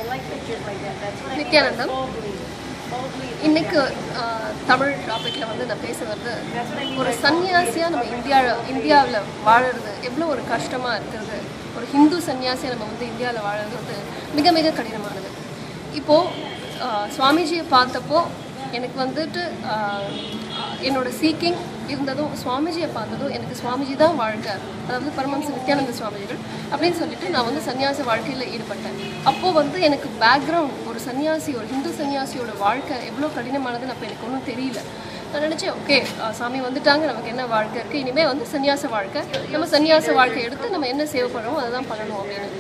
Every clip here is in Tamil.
like pictures like that. That's what I mean by Nithyanandam. boldly. Boldly. இன்னைக்கு ஆஹ், தமிழ் டாப்பிக்கில் வந்து நான் பேசுறது That's what I mean ஒரு by சன்னியாசியாக நம்ம இந்தியா இந்தியாவில் வாழறது எவ்வளோ ஒரு கஷ்டமாக இருக்கிறது ஒரு ஹிந்து சன்னியாசியாக நம்ம வந்து இந்தியாவில் வாழறது வந்து மிக மிக கடினமானது இப்போது சுவாமிஜியை பார்த்தப்போ எனக்கு வந்துட்டு ஆஹ், என்னோட சீக்கிங் இருந்ததும் சுவாமிஜியை பார்த்ததும் எனக்கு சுவாமிஜி தான் வாழ்க்கை அதாவது பரமஹம்ச நித்யானந்த சுவாமிஜிகள் அப்படின்னு சொல்லிட்டு நான் வந்து சன்னியாச வாழ்க்கையில் ஈடுபட்டேன் அப்போது வந்து எனக்கு பேக்ரவுண்ட் ஒரு சன்னியாசி ஒரு ஹிந்து சன்னியாசியோட வாழ்க்கை எவ்வளோ கடினமானதுன்னு அப்போ எனக்கு ஒன்றும் தெரியல நான் நினச்சேன் ஓகே சாமி வந்துட்டாங்க நமக்கு என்ன வாழ்க்கை இருக்குது இனிமேல் வந்து சன்னியாச வாழ்க்கை நம்ம சன்னியாச வாழ்க்கை எடுத்து நம்ம என்ன சேவ் பண்ணுறோமோ அதை தான் பண்ணணும் அப்படின்னு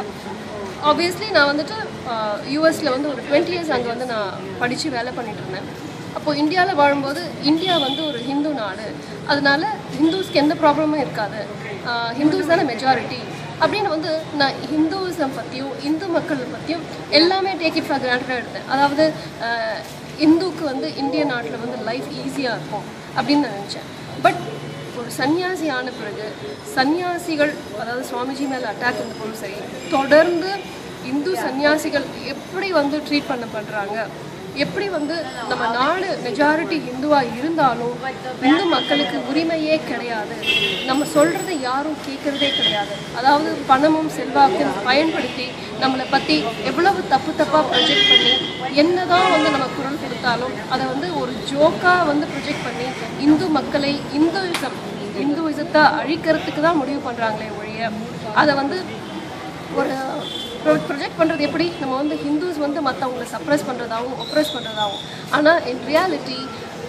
ஆப்வியஸ்லி நான் வந்துட்டு யூஎஸில் வந்து ஒரு டுவெண்ட்டி இயர்ஸ் அங்கே வந்து நான் படித்து வேலை பண்ணிட்டு இருந்தேன் அப்போது இந்தியாவில் வாழும்போது இந்தியா வந்து ஒரு ஹிந்து நாடு அதனால ஹிந்துஸ்க்கு எந்த ப்ராப்ளமும் இருக்காது ஹிந்துஸ் தானே மெஜாரிட்டி அப்படின்னு வந்து நான் ஹிந்துவிசம் பற்றியும் இந்து மக்கள் பற்றியும் எல்லாமே டேக் இட் ஃபார் கிராண்டடாக எடுத்தேன் அதாவது ஆஹ், இந்துக்கு வந்து இந்திய நாட்டில் வந்து லைஃப் ஈஸியாக இருக்கும் அப்படின்னு நான் நினச்சேன் பட் ஒரு சன்னியாசி ஆன பிறகு சன்னியாசிகள் அதாவது சுவாமிஜி மேலே அட்டாக் இருந்தபோதும் சரி தொடர்ந்து இந்து சன்னியாசிகள் எப்படி வந்து ட்ரீட் பண்ணப்படுறாங்க எப்படி வந்து நம்ம நாடு மெஜாரிட்டி ஹிந்துவாக இருந்தாலும் இந்து மக்களுக்கு உரிமையே கிடையாது நம்ம சொல்கிறத யாரும் கேட்குறதே கிடையாது அதாவது பணமும் செல்வாக்கும் பயன்படுத்தி நம்மளை பற்றி எவ்வளவு தப்பு தப்பாக ப்ரொஜெக்ட் பண்ணி என்னதான் வந்து நம்ம குரல் கொடுத்தாலும் அதை வந்து ஒரு ஜோக்காக வந்து ப்ரொஜெக்ட் பண்ணி இந்து மக்களை இந்துவிசம் இந்துவிசத்தை அழிக்கிறதுக்கு தான் முடிவு பண்ணுறாங்களே ஒழிய அதை வந்து ஒரு ப்ரொஜெக்ட் பண்ணுறது எப்படி நம்ம வந்து ஹிந்துஸ் வந்து மற்றவங்களை சப்ரஸ் பண்ணுறதாகவும் ஒப்ரஸ் பண்ணுறதாகவும் ஆனால் இன் ரியாலிட்டி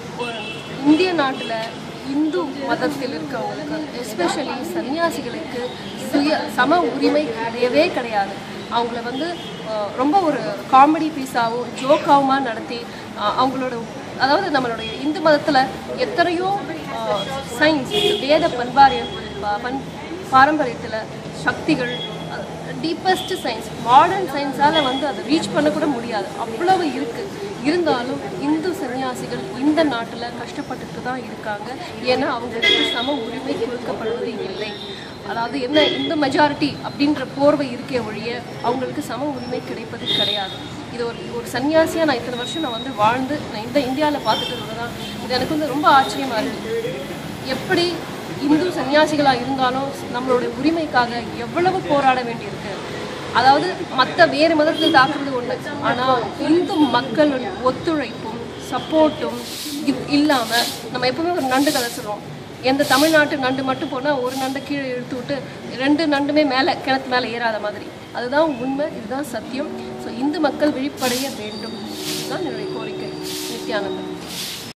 இந்திய நாட்டில் இந்து மதத்தில் இருக்கவங்களுக்கு எஸ்பெஷலி சன்னியாசிகளுக்கு சுய சம உரிமை கிடையவே கிடையாது அவங்கள வந்து அஹ், ரொம்ப ஒரு காமெடி பீஸாகவும் ஜோக்காவுமா நடத்தி அஹ், அவங்களோட அதாவது நம்மளுடைய இந்து மதத்தில் எத்தனையோ சயின்ஸ் வேத பண்பாரியம் ப- பண் பாரம்பரியத்தில் சக்திகள் டீப்பஸ்ட் சயின்ஸ் மாடர்ன் சயின்ஸால் வந்து அதை ரீச் பண்ண கூட முடியாது அவ்வளவு இருக்குது இருந்தாலும் இந்து சன்னியாசிகள் இந்த நாட்டில் கஷ்டப்பட்டுட்டு தான் இருக்காங்க ஏன்னா அவங்களுக்கு சம உரிமை கொடுக்கப்படுவது இல்லை அதாவது என்ன இந்த மெஜாரிட்டி அப்படின்ற போர்வை இருக்கே ஒழிய அவங்களுக்கு சம உரிமை கிடைப்பது கிடையாது இது ஒரு ஒரு சன்னியாசியாக நான் இத்தனை வருஷம் நான் வந்து வாழ்ந்து நான் இந்த இந்தியாவில் பார்த்துட்டு தான் இது எனக்கு வந்து ரொம்ப ஆச்சரியமாக இருக்குது எப்படி இந்து சன்னியாசிகளாக இருந்தாலும் நம்மளுடைய உரிமைக்காக எவ்வளவு போராட வேண்டியிருக்கு அதாவது மற்ற வேறு மதத்தை தாக்குறது ஒன்று ஆனால் இந்து மக்களின் ஒத்துழைப்பும் சப்போர்ட்டும் இல்லாமல் நம்ம எப்பவுமே ஒரு நண்டு கதை சொல்லுவோம் எந்த தமிழ்நாட்டு நண்டு மட்டும் போனால் ஒரு நண்டை கீழே இழுத்து விட்டு ரெண்டு நண்டுமே மேலே கிணத்து மேலே ஏறாத மாதிரி அதுதான் உண்மை இதுதான் சத்தியம் ஸோ இந்து மக்கள் விழிப்படைய வேண்டும் இதுதான் என்னுடைய கோரிக்கை நித்யானந்தம்